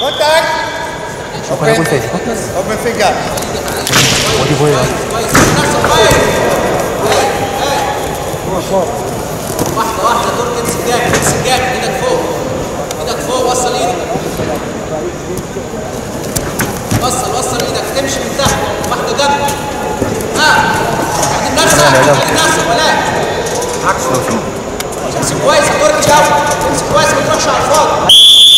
Contact. 슈퍼 해볼 수 있어? Open finger. 어디 보여요? كويس نفسك كويس واحدة واحدة دول امسك جامد امسك جامد ايدك فوق ايدك فوق وصل ايدك وصل وصل ايدك تمشي من تحت واحدة جنب ها اعدل نفسك اعدل نفسك بلاش عكس لو شو امسك كويس الدور الجو امسك كويس ما تروحش على الفاضي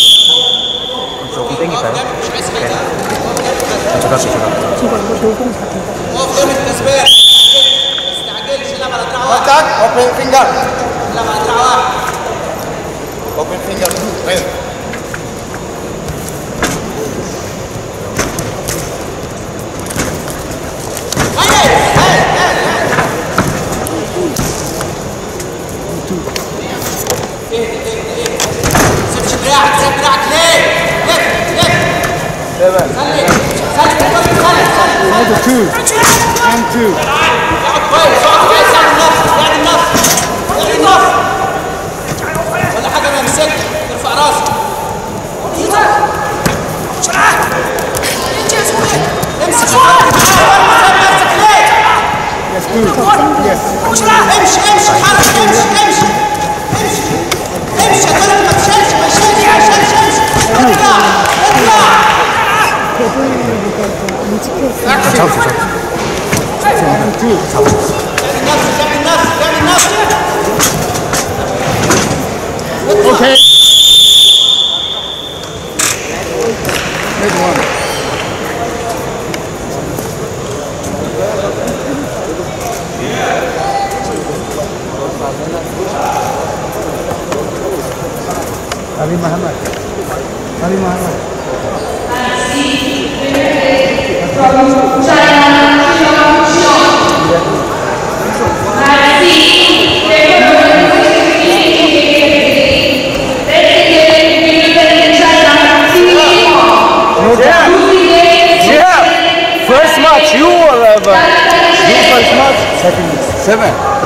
조금 땡길까요? اقف جامد مش عايز حاجة اقف جامد بس. 잠깐 잠깐 اقف جامد كسبان ما تستعجلش العب على دراع واحد Contact. Open finger. العب على دراع واحد Open finger. Right. هاي هاي هاي ايه ايه ايه سيبش دراعك سيب دراعك ليه؟ لف لف خلي خلي خلي خلي خلي Number two. And two. اقعد كويس اقعد كويس اعمل نفس اعمل نفس اعمل نفس ولا حاجه انا امسكك ارفع راسك امسك نفسك ليه؟ Yes, two. Yes. امشي امشي حرك امشي امشي امشي امشي يا طارق ما تشيلش ما تشيلش ما تشيلش امشي اطلع اطلع And two. تعمل نفسك تعمل نفسك تعمل نفسك Okay. Mid one. Ali Muhammad. Ali Muhammad. Yeah. First match, you or uh, you first match? Second. Seven.